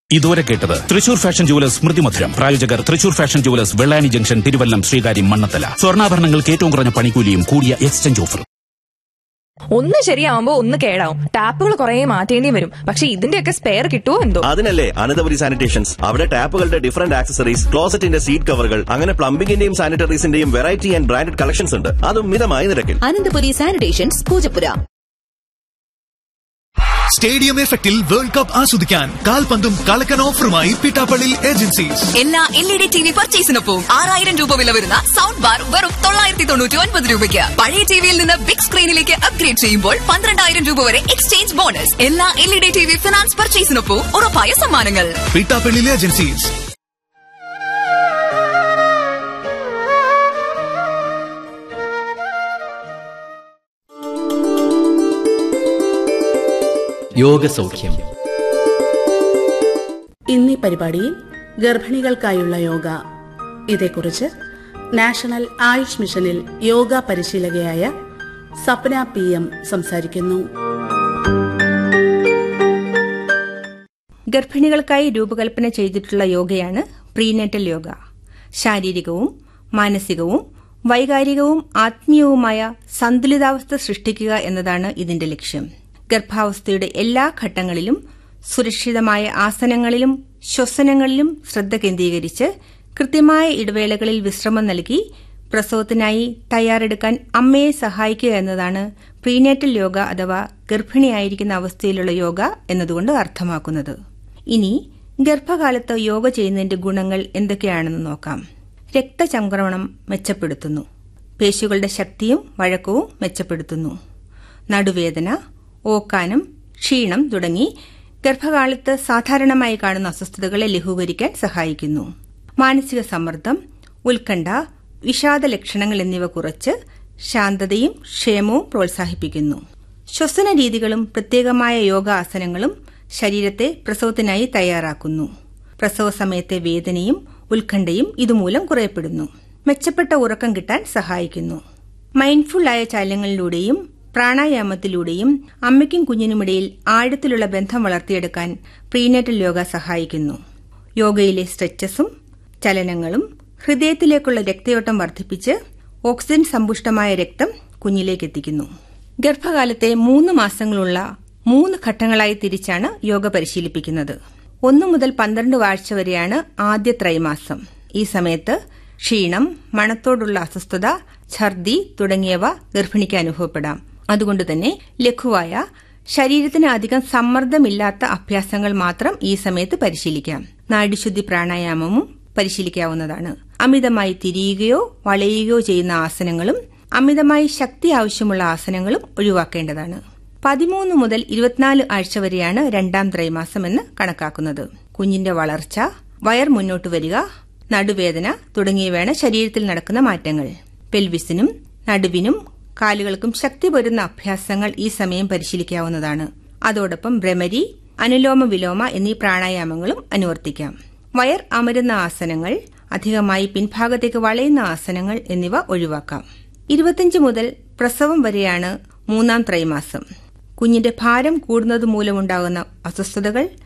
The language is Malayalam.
ഇതുവരെ കേട്ടത് തൃശൂർ ഫാഷൻ ജുവലേഴ്സ് സ്മൃതി മധുരം പ്രായോജകർ Thrissur fashion jewellers Vellani junction Thiruvallam Sreekaryam Mannanthala സ്വർണ്ണാഭരണങ്ങൾക്ക് ഏറ്റവും കുറഞ്ഞ പണിക്കൂലിയും കൂടിയ എക്സ്ചേഞ്ച് ഓഫർ ഒന്ന് ശരിയാവുമ്പോ ഒന്ന് കേടാവും ടാപ്പുകൾ കുറെ മാറ്റേണ്ടി വരും പക്ഷെ ഇതിന്റെയൊക്കെ സ്പെയർ കിട്ടുമോ എന്തോ അതിനല്ലേ അനന്തപുരി സാനിറ്റേഷൻസ് അവിടെ ടാപ്പുകളുടെ ഡിഫറന്റ് ആക്സസറീസ് ക്ലോസറ്റിന്റെ സീറ്റ് കവറുകൾ അങ്ങനെ പ്ലംബിംഗിന്റെയും സാനിറ്ററീസിന്റെയും വെറൈറ്റി ആൻഡ് ബ്രാൻഡഡ് കളക്ഷൻസ് ഉണ്ട് അതും മിതമായ നിരക്കിൽ അനന്തപുരി സാനിറ്റേഷൻസ് പൂജപ്പുര സ്റ്റേഡിയം എഫക്റ്റിൽ വേൾഡ് കപ്പ് ആസ്വദിക്കാൻ കാൽപന്തും കളക്കൻ ഓഫറുമായി പിട്ടാപ്പള്ളി ഏജൻസീസ് എല്ലാ L E D T V പർച്ചേസിനൊപ്പം ആറായിരം രൂപ വില വരുന്ന സൗണ്ട് ബാർ വെറും തൊള്ളായിരത്തി തൊണ്ണൂറ്റി ഒൻപത് രൂപയ്ക്ക് പഴയ ടിവിയിൽ നിന്ന് ബിഗ് സ്ക്രീനിലേക്ക് അപ്ഗ്രേഡ് ചെയ്യുമ്പോൾ പന്ത്രണ്ടായിരം രൂപ വരെ എക്സ്ചേഞ്ച് ബോണസ് എല്ലാ L E D T V finance പർച്ചേസിനൊപ്പം ഉറപ്പായ സമ്മാനങ്ങൾ പിട്ടാപ്പള്ളി ഏജൻസീസ് യോഗസൗഖ്യം ഇന്നീ പരിപാടിയിൽ ഗർഭിണികൾക്കായുള്ള യോഗ ഇതേക്കുറിച്ച് നാഷണൽ ആയുഷ് മിഷനിൽ യോഗ പരിശീലകയായ സപ്ന പി എം സംസാരിക്കുന്നു ഗർഭിണികൾക്കായി രൂപകൽപ്പന ചെയ്തിട്ടുള്ള യോഗയാണ് പ്രീനേറ്റൽ യോഗ ശാരീരികവും മാനസികവും വൈകാരികവും ആത്മീയവുമായ സന്തുലിതാവസ്ഥ സൃഷ്ടിക്കുക എന്നതാണ് ഇതിന്റെ ലക്ഷ്യം ഗർഭാവസ്ഥയുടെ എല്ലാ ഘട്ടങ്ങളിലും സുരക്ഷിതമായ ആസനങ്ങളിലും ശ്വസനങ്ങളിലും ശ്രദ്ധ കേന്ദ്രീകരിച്ച് കൃത്യമായ ഇടവേളകളിൽ വിശ്രമം നൽകി പ്രസവത്തിനായി തയ്യാറെടുക്കാൻ അമ്മയെ സഹായിക്കുക എന്നതാണ് പ്രീനേറ്റൽ യോഗ അഥവാ ഗർഭിണിയായിരിക്കുന്ന അവസ്ഥയിലുള്ള യോഗ എന്നതുകൊണ്ട് അർത്ഥമാക്കുന്നത് ഇനി ഗർഭകാലത്ത് യോഗ ചെയ്യുന്നതിന്റെ ഗുണങ്ങൾ എന്തൊക്കെയാണെന്ന് നോക്കാം രക്തചംക്രമണം മെച്ചപ്പെടുത്തുന്നു പേശികളുടെ ശക്തിയും വഴക്കവും മെച്ചപ്പെടുത്തുന്നു നടുവേദന ഓക്കാനം ക്ഷീണം തുടങ്ങി ഗർഭകാലത്ത് സാധാരണമായി കാണുന്ന അസ്വസ്ഥതകളെ ലഘൂകരിക്കാൻ സഹായിക്കുന്നു മാനസിക സമ്മർദ്ദം ഉത്കണ്ഠ വിഷാദ ലക്ഷണങ്ങൾ എന്നിവ കുറച്ച് ശാന്തതയും ക്ഷേമവും പ്രോത്സാഹിപ്പിക്കുന്നു ശ്വസന രീതികളും പ്രത്യേകമായ യോഗാസനങ്ങളും ശരീരത്തെ പ്രസവത്തിനായി തയ്യാറാക്കുന്നു പ്രസവ സമയത്തെ വേദനയും ഉത്കണ്ഠയും ഇതുമൂലം കുറയപ്പെടുന്നു മെച്ചപ്പെട്ട ഉറക്കം കിട്ടാൻ സഹായിക്കുന്നു മൈൻഡ്ഫുള്ളായ ചലനങ്ങളിലൂടെയും പ്രാണായാമത്തിലൂടെയും അമ്മയ്ക്കും കുഞ്ഞിനുമിടയിൽ ആഴത്തിലുള്ള ബന്ധം വളർത്തിയെടുക്കാൻ പ്രീനേറ്റൽ യോഗ സഹായിക്കുന്നു യോഗയിലെ സ്ട്രെച്ചസും ചലനങ്ങളും ഹൃദയത്തിലേക്കുള്ള രക്തയോട്ടം വർദ്ധിപ്പിച്ച് ഓക്സിജൻ സമ്പുഷ്ടമായ രക്തം കുഞ്ഞിലേക്ക് എത്തിക്കുന്നു ഗർഭകാലത്തെ മൂന്ന് മാസങ്ങളുള്ള മൂന്ന് ഘട്ടങ്ങളായി തിരിച്ചാണ് യോഗ പരിശീലിപ്പിക്കുന്നത് ഒന്നു മുതൽ പന്ത്രണ്ട് ആഴ്ച വരെയാണ് ആദ്യ ത്രൈമാസം ഈ സമയത്ത് ക്ഷീണം മണത്തോടുള്ള അസ്വസ്ഥത ഛർദി തുടങ്ങിയവ ഗർഭിണിക്ക് അനുഭവപ്പെടാം അതുകൊണ്ട് തന്നെ ലഘുവായ ശരീരത്തിന് അധികം സമ്മർദ്ദമില്ലാത്ത അഭ്യാസങ്ങൾ മാത്രം ഈ സമയത്ത് പരിശീലിക്കാം നാഡിശുദ്ധി പ്രാണായാമവും പരിശീലിക്കാവുന്നതാണ് അമിതമായി തിരിയുകയോ വളയുകയോ ചെയ്യുന്ന ആസനങ്ങളും അമിതമായി ശക്തി ആവശ്യമുള്ള ആസനങ്ങളും ഒഴിവാക്കേണ്ടതാണ് പതിമൂന്ന് മുതൽ ഇരുപത്തിനാല് ആഴ്ച വരെയാണ് രണ്ടാം ത്രൈമാസം എന്ന് കണക്കാക്കുന്നത് കുഞ്ഞിന്റെ വളർച്ച വയർ മുന്നോട്ട് വരിക നടുവേദന തുടങ്ങിയവയാണ് ശരീരത്തിൽ നടക്കുന്ന മാറ്റങ്ങൾ പെൽവിസിനും നടുവിനും കാലുകൾക്കും ശക്തി പൊരുന്ന അഭ്യാസങ്ങൾ ഈ സമയം പരിശീലിക്കാവുന്നതാണ് അതോടൊപ്പം ഭ്രമരി അനുലോമ വിലോമ എന്നീ പ്രാണായാമങ്ങളും അനുവർത്തിക്കാം വയർ അമരുന്ന ആസനങ്ങൾ അധികമായി പിൻഭാഗത്തേക്ക് വളയുന്ന ആസനങ്ങൾ എന്നിവ ഒഴിവാക്കാം ഇരുപത്തിയഞ്ച് മുതൽ പ്രസവം വരെയാണ് മൂന്നാം ത്രൈമാസം കുഞ്ഞിന്റെ ഭാരം കൂടുന്നത് മൂലമുണ്ടാകുന്ന അസ്വസ്ഥതകൾ